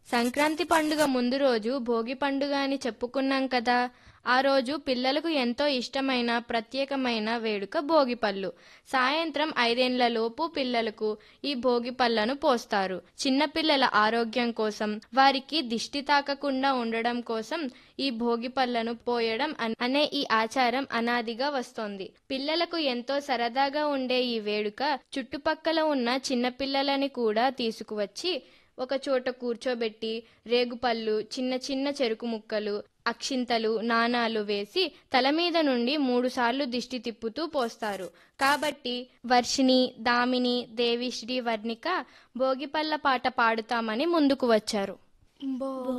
సంక్రాంతి పండుగ ముందు రోజు భోగి పండుగ అని చెప్పుకున్నాం కదా ఆ రోజు పిల్లలకు ఎంతో ఇష్టమైన ప్రత్యేకమైన వేడుక భోగి పళ్ళు సాయంత్రం ఐదేండ్ల లోపు పిల్లలకు ఈ భోగి పళ్ళను పోస్తారు చిన్నపిల్లల ఆరోగ్యం కోసం వారికి దిష్టి తాకకుండా ఉండడం కోసం ఈ భోగి పళ్ళను పోయడం అన్- అనే ఈ ఆచారం అనాదిగా వస్తోంది పిల్లలకు ఎంతో సరదాగా ఉండే ఈ వేడుక చుట్టుపక్కల ఉన్న చిన్నపిల్లలని కూడా తీసుకువచ్చి ఒక చోట కూర్చోబెట్టి రేగుపళ్ళు చిన్న చిన్న చెరుకు ముక్కలు అక్షింతలు నాణాలు వేసి తల మీద నుండి మూడు సార్లు దిష్టి తిప్పుతూ పోస్తారు కాబట్టి వర్షిణి దామిని దేవిశ్రీ వర్ణిక భోగిపళ్ళ పాట పాడుతామని ముందుకు వచ్చారు బో